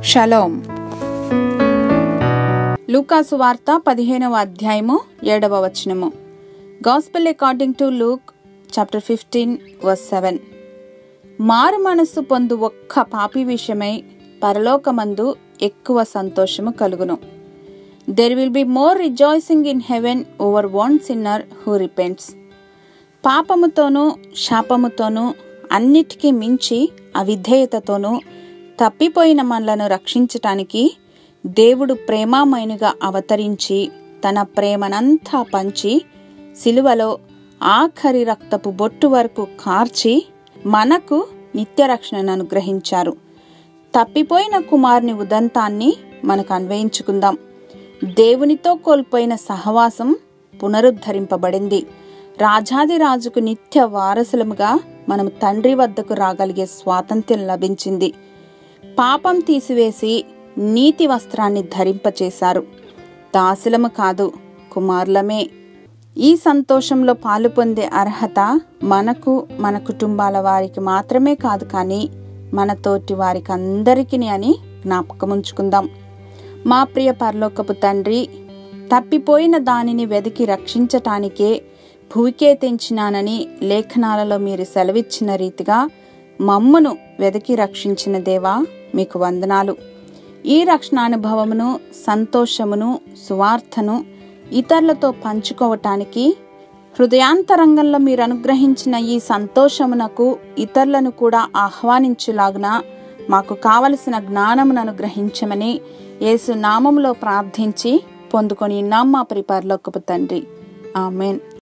shalom లూకాసు వార్త పదిహేనవ అధ్యాయము ఏడవ వచనము gospel according to Luke chapter fifteen verse seven మారు మనస్సు పొందు ఒక్క పాపి విషయమై పరలోకమందు ఎక్కువ సంతోషము కలుగును there will be more rejoicing in heaven over one sinner who repents పాపముతోనూ శాపముతోనూ అన్నిటికీ మించి అవిధేయతతోనూ తప్పిపోయిన మనలను రక్షించటానికి దేవుడు ప్రేమామయునిగా అవతరించి తన ప్రేమనంతా పంచి సిలువలో ఆఖరి రక్తపు బొట్టు వరకు కార్చి మనకు నిత్య రక్షణను అనుగ్రహించారు తప్పిపోయిన కుమారుని ఉదంతాన్ని మనకు అన్వయించుకుందాం దేవునితో కోల్పోయిన సహవాసం పునరుద్ధరింపబడింది రాజాదిరాజుకు నిత్య వారసులముగా మనం తండ్రి వద్దకు రాగలిగే స్వాతంత్ర్యం లభించింది పాపం తీసివేసి నీతి వస్త్రాన్ని ధరింపచేశారు దాసులము కాదు కుమారులమే ఈ సంతోషంలో పాలు పొందే అర్హత మనకు మన కుటుంబాల వారికి మాత్రమే కాదు కానీ మన తోటి వారికి అందరికీ అని జ్ఞాపకముంచుకుందాం మా ప్రియ పరలోకపు తండ్రి తప్పిపోయిన దానిని వెదికి రక్షించటానికే భూకే తెంచినానని లేఖనాలలో మీరు సెలవిచ్చిన రీతిగా మమ్మును వెదకి రక్షించిన దేవా మీకు వందనాలు ఈ రక్షణానుభవమును సంతోషమును సువార్తను ఇతరులతో పంచుకోవటానికి హృదయాంతరంగంలో మీరు అనుగ్రహించిన ఈ సంతోషమునకు ఇతరులను కూడా ఆహ్వానించులాగున మాకు కావలసిన జ్ఞానమును అనుగ్రహించమని యేసు నామములో ప్రార్థించి పొందుకొని నామ్మా పరిపాలలోకపు తండ్రి ఆమెన్